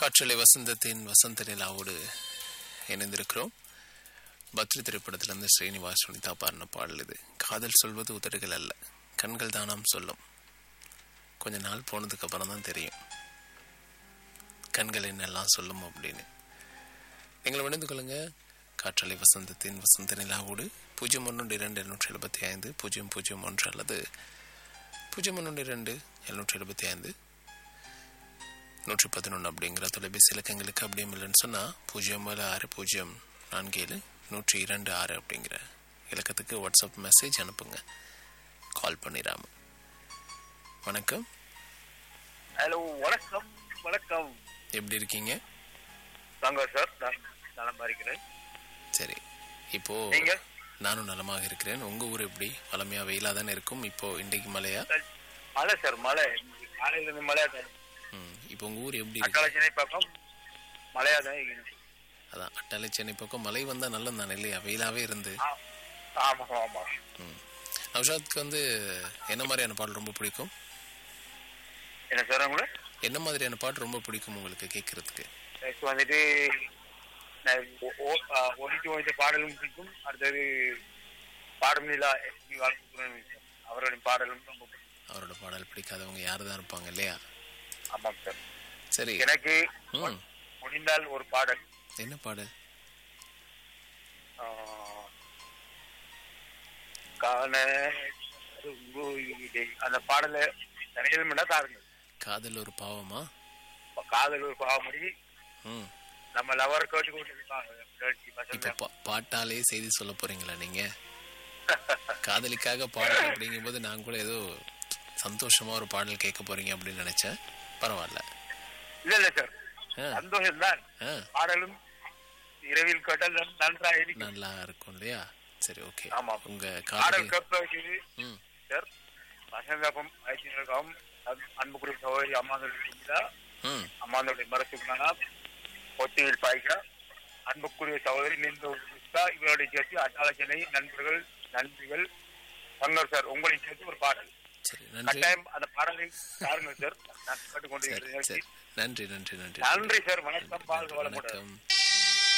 காற்றலை வசந்தத்தின் வசந்த நிலாவோடு இணைந்திருக்கிறோம் பத்ரி திரைப்படத்திலிருந்து ஸ்ரீனிவாஸ் சுனிதா பாடின பாடல் இது காதல் சொல்வது உதடுகள் அல்ல கண்கள் தானாம் சொல்லும் கொஞ்ச நாள் போனதுக்கு அப்புறம் தான் தெரியும் கண்கள் என்னெல்லாம் சொல்லும் அப்படின்னு நீங்கள் விழுந்து கொள்ளுங்க காற்றலை வசந்தத்தின் வசந்த நிலாவோடு பூஜ்ஜியம் ஒன்று இரண்டு எழுநூற்றி எழுபத்தி ஐந்து பூஜ்ஜியம் பூஜ்ஜியம் ஒன்று அல்லது பூஜ்ஜியம் ஒன்று இரண்டு எழுநூற்றி எழுபத்தி ஐந்து நூற்றி பதினொன்று அப்படிங்கிற தொலைபேசி இலக்கங்களுக்கு அப்படியும் இல்லைன்னு சொன்னால் பூஜ்ஜியம் ஏழு ஆறு பூஜ்ஜியம் நான்கு ஏழு நூற்றி இரண்டு ஆறு அப்படிங்கிற இலக்கத்துக்கு வாட்ஸ்அப் மெசேஜ் அனுப்புங்க கால் பண்ணிடாம வணக்கம் ஹலோ வணக்கம் வணக்கம் எப்படி இருக்கீங்க வாங்க சார் நான் நலமா இருக்கிறேன் சரி இப்போ நீங்க நானும் நலமாக இருக்கிறேன் உங்க ஊர் எப்படி வளமையா வெயிலா தானே இருக்கும் இப்போ இன்றைக்கு மழையா மழை சார் மழை இன்னைக்கு காலையில இருந்து மழையா தான் ம் இப்போ உங்க ஊர் எப்படி இருக்கு அக்கால சென்னை பக்கம் மழையா தான் இருந்துச்சு. அதான் அட்டாளை சென்னை பக்கம் மழை வந்தா நல்லது தானே இல்லையா வெயிலாவே இருந்து ஆ, ஆமா ஆமா ம் நௌஷாத்க்கு வந்து என்ன மாதிரியான பாடல் ரொம்ப பிடிக்கும் என்ன சார் கூட என்ன மாதிரியான பாட்டு ரொம்ப பிடிக்கும் உங்களுக்கு கேட்கறதுக்கு நெக்ஸ்ட் வந்துட்டு நான் ஓ- ஓ- ஆ, ஒலிக்கு ஓய்ந்த பாடலும் பிடிக்கும் அடுத்தது பாடும் நிலா எஸ்பி வாழ்க்கை அவருடைய பாடலும் ரொம்ப பிடிக்கும் அவரோட பாடல் பிடிக்காதவங்க யாரு தான் இருப்பாங்க இல்லையா ஆமாம் சார் சரி எனக்கு ம் முடிந்தால் ஒரு பாடல் என்ன பாடல் ஆ, காண அருங்கோயிலே. அந்த பாடல நிறைய மணி தாருங்க காதல் ஒரு பாவமா காதல் ஒரு பாவமடி ம் நம்ம லவர் கேட்டு கொண்டிருப்பாங்க இப்ப பா- பாட்டாலே செய்தி சொல்ல போறீங்களா நீங்க காதலிக்காக பாடல் அப்படிங்கும்போது நான் கூட ஏதோ சந்தோஷமா ஒரு பாடல் கேட்க போறீங்க அப்படின்னு நினைச்சேன் பரவாயில்ல இல்ல இல்ல சார் ஆ, சந்தோஷம் தான் ஆ, பாடலும் இரவில் கேட்டால் நன்- நன்றாக இருக்கும் நல்லா இருக்கும் இல்லையா சரி ஓகே ஆமா. உங்க பாடல் காதலி கேட்ப வைக்கிறது ம் சார் வசந்தாபம் ஐசியர்களுக்காகவும் அன்புக்குரிய சகோதரி அம்மாந்தோட ம் அம்மாந்தோடைய மரத்துக்குனா ஒத்தியில் பாய்க்க அன்புக்குரிய சகோதரி நின்று இவருடைய சேர்த்து அட்டாளச்சனை நண்பர்கள் நன்றிகள் சங்கர் சார் உங்களை சேர்த்து ஒரு பாடல் சரி நன்றி கட்டாயம் அந்த பாடலை தாருங்கள் சார் நான் சரி கேட்டுக்கொண்டிருக்கிறேன் சரி நன்றி நன்றி நன்றி நன்றி சார் வணக்கம் பால் வளமுடன் வணக்கம்